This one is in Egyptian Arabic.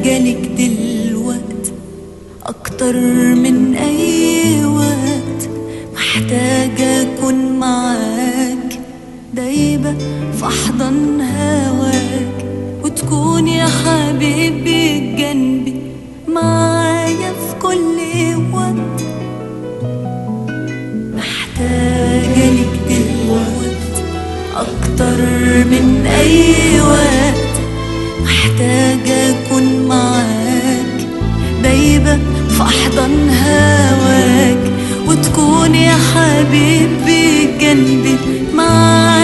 محتاجة لك دلوقت أكتر من أي وقت محتاجة أكون معاك دايبة في أحضن هواك وتكون يا حبيبي جنبي معايا في كل وقت محتاجة لك دلوقت أكتر من أي وقت محتاجة أكون معاك دايبة في أحضن هواك وتكون يا حبيبي جنبي معاك